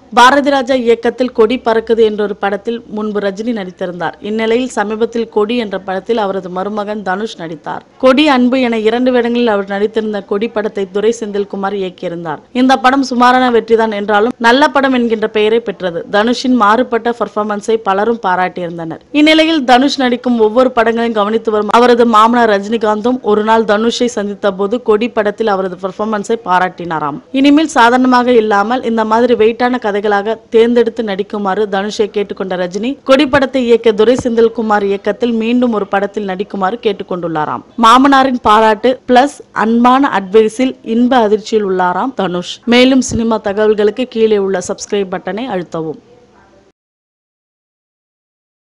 பாரதி ராஜா இயக்கத்தில் கொடி பறக்குது என்ற ஒரு படத்தில் முன்பு ரஜினி நடித்திருந்தார் இந்நிலையில் சமீபத்தில் கொடி என்ற படத்தில் அவரது மருமகன் தனுஷ் நடித்தார் கொடி அன்பு என இரண்டு வேடங்களில் அவர் நடித்திருந்த கொடி படத்தை துரை செந்தில்குமார் இயக்கியிருந்தார் இந்த படம் சுமாரான வெற்றிதான் என்றாலும் நல்ல படம் என்கின்ற பெயரை பெற்றது தனுஷின் மாறுபட்ட பர்ஃபார்மன்ஸை பலரும் பாராட்டியிருந்தனர் இந்நிலையில் தனுஷ் நடிக்கும் ஒவ்வொரு படங்களையும் கவனித்து வரும் அவரது மாமனார் ரஜினிகாந்தும் ஒரு நாள் தனுஷை சந்தித்த போது கொடி படத்தில் அவரது பர்ஃபார்மன்ஸை பாராட்டினாராம் இனிமேல் சாதாரணமாக இல்லாமல் இந்த மாதிரி வெயிட்டான கதைகளாக தேர்ந்தெடுத்து நடிக்குமாறு தனுஷை கேட்டுக்கொண்ட ரஜினி கொடி படத்தை இயக்கிய துரை செந்தில்குமார் இயக்கத்தில் மீண்டும் ஒரு படத்தில் நடிக்குமாறு கேட்டுக்கொண்டுள்ளாராம் மாமனாரின் பாராட்டு பிளஸ் அன்பான அட்வைஸில் இன்ப அதிர்ச்சியில் உள்ளாராம் தனுஷ் மேலும் சினிமா தகவல்களுக்கு கீழே உள்ள சப்ஸ்கிரைப் பட்டனை அழுத்தவும்